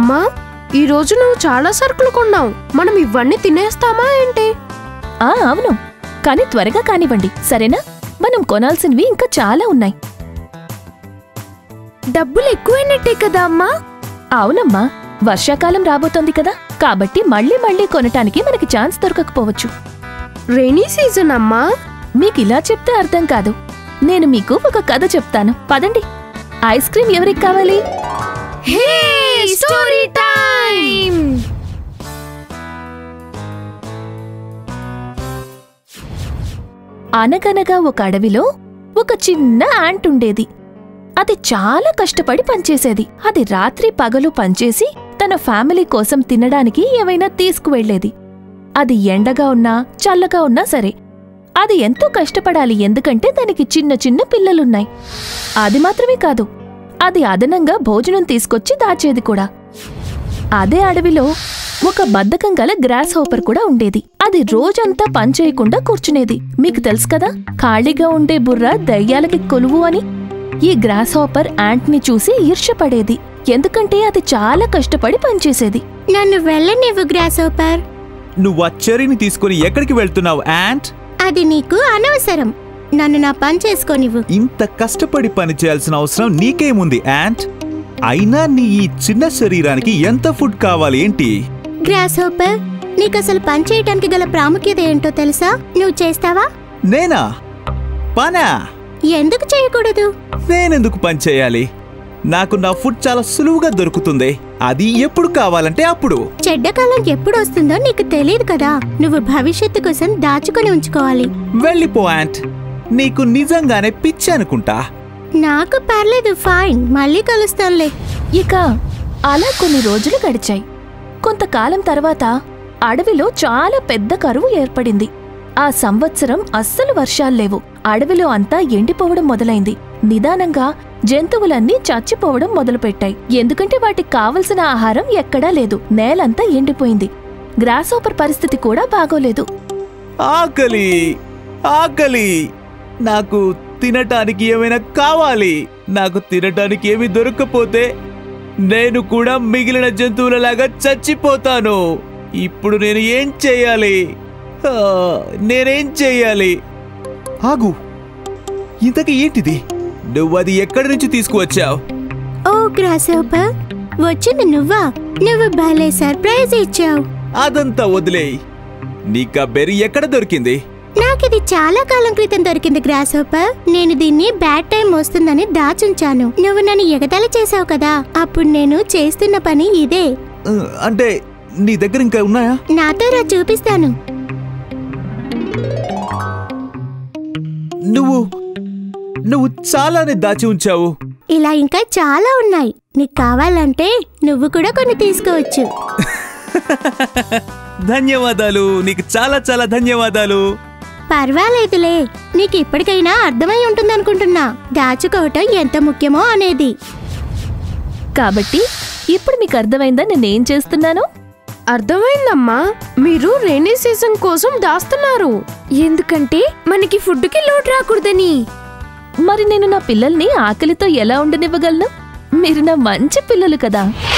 అమ్మా ఈ రోజు నువ్వు చాలా సరుకులు కొన్నావు మనం ఇవన్నీ తినేస్తామా ఏంటి ఆ అవును కానీ త్వరగా కానివ్వండి సరేనా మనం కొనాల్సినవి ఇంకా చాలా ఉన్నాయి డబ్బులు ఎక్కువైనట్టే కదా అమ్మా అవునమ్మా వర్షాకాలం రాబోతోంది కదా కాబట్టి మళ్ళీ మళ్ళీ కొనటానికి మనకి ఛాన్స్ దొరకకపోవచ్చు రైనీ సీజన్ అమ్మా మీకిలా చెప్తే అర్థం కాదు నేను మీకు ఒక కథ చెప్తాను పదండి ఐస్ క్రీం ఎవరికి కావాలి హే స్టోరీ టైం అనగనగా ఒక అడవిలో ఒక చిన్న యాంట్ ఉండేది అది చాలా కష్టపడి పనిచేసేది అది రాత్రి పగలు పనిచేసి తన ఫ్యామిలీ కోసం తినడానికి ఏమైనా తీసుకువెళ్లేది అది ఎండగా ఉన్నా చల్లగా ఉన్నా సరే అది ఎంతో కష్టపడాలి ఎందుకంటే దానికి చిన్న చిన్న పిల్లలున్నాయి అది మాత్రమే కాదు అది అదనంగా భోజనం తీసుకొచ్చి దాచేది కూడా అదే అడవిలో ఒక బద్ధకం గల గ్రాస్ హోపర్ కూడా ఉండేది అది రోజంతా పనిచేయకుండా కూర్చునేది మీకు తెలుసు కదా ఖాళీగా ఉండే బుర్ర దయ్యాలకి కొలువు అని ఈ గ్రాస్ హోపర్ యాంట్ని చూసి ఈర్ష్యపడేది ఎందుకంటే అది చాలా కష్టపడి పనిచేసేది నన్ను వెళ్ళనివ్వు గ్రాస్ ఓపర్ నువ్వు ఆ చెర్రీని తీసుకుని ఎక్కడికి వెళ్తున్నావు యాంట్ అది నీకు అనవసరం నన్ను నా పని చేసుకోనివ్వు ఇంత కష్టపడి పని చేయాల్సిన అవసరం నీకేముంది యాంట్ అయినా నీ ఈ చిన్న శరీరానికి ఎంత ఫుడ్ కావాలి ఏంటి గ్రాస్ హోపర్ నీకు అసలు పని చేయటానికి గల ప్రాముఖ్యత ఏంటో తెలుసా నువ్వు చేస్తావా నేనా పనా ఎందుకు చేయకూడదు నేనెందుకు పని చేయాలి నాకు నా ఫుడ్ చాలా సులువుగా దొరుకుతుంది అది ఎప్పుడు కావాలంటే అప్పుడు చెడ్డకాలం ఎప్పుడు వస్తుందో నీకు తెలియదు కదా నువ్వు భవిష్యత్తు కోసం దాచుకొని ఉంచుకోవాలి వెళ్ళిపో యాంట్ నీకు నిజంగానే పిచ్చి అనుకుంటా నాకు పర్లేదు ఫైన్ మళ్ళీ కలుస్తానులే ఇక అలా కొన్ని రోజులు గడిచాయి కొంతకాలం తర్వాత అడవిలో చాలా పెద్ద కరువు ఏర్పడింది ఆ సంవత్సరం అస్సలు వర్షాల్లేవు అడవిలో అంతా ఎండిపోవడం మొదలైంది నిదానంగా జంతువులన్నీ చచ్చిపోవడం మొదలుపెట్టాయి ఎందుకంటే వాటికి కావలసిన ఆహారం ఎక్కడా లేదు నేలంతా ఎండిపోయింది గ్రాసోపర్ పరిస్థితి కూడా బాగోలేదు ఆకలి ఆకలి నాకు తినటానికి ఏమైనా కావాలి నాకు తినటానికి ఏమి దొరకకపోతే నేను కూడా మిగిలిన జంతువులలాగా చచ్చిపోతాను ఇప్పుడు నేను ఏం చేయాలి ఆ, నేనేం చేయాలి ఆగు ఇంతకీ ఏంటిది నువ్వు అది ఎక్కడి నుంచి తీసుకువచ్చావు ఓ గ్రాస్ హోపర్ వచ్చింది నువ్వా నువ్వు భలే సర్ప్రైజ్ ఇచ్చావు అదంతా వదిలేయ్ నీకా బెర్రీ ఎక్కడ దొరికింది నాకిది చాలా కాలం క్రితం దొరికింది గ్రాస్ హోపర్ నేను దీన్ని బ్యాడ్ టైం వస్తుందని దాచుంచాను నువ్వు నన్ను ఎగతాళి చేసావు కదా అప్పుడు నేను చేస్తున్న పని ఇదే ఆ, అంటే నీ దగ్గర ఇంకా ఉన్నాయా నాతో రా చూపిస్తాను నువ్వు నువ్వు చాలానే దాచి ఉంచావు ఇలా ఇంకా చాలా ఉన్నాయి నీకు కావాలంటే నువ్వు కూడా కొన్ని తీసుకోవచ్చు ధన్యవాదాలు నీకు చాలా చాలా ధన్యవాదాలు పర్వాలేదులే నీకు ఇప్పటికైనా అర్థమై ఉంటుందనుకుంటున్నా దాచుకోవటం ఎంత ముఖ్యమో అనేది కాబట్టి ఇప్పుడు మీకు అర్థమైందా నేనేం చేస్తున్నాను అర్థమైందమ్మా మీరు రైనీ సీజన్ కోసం దాస్తున్నారు ఎందుకంటే మనకి ఫుడ్కి లోటు రాకూడదని మరి నేను నా పిల్లల్ని ఆకలితో ఎలా ఉండనివ్వగలను మీరు నా మంచి పిల్లలు కదా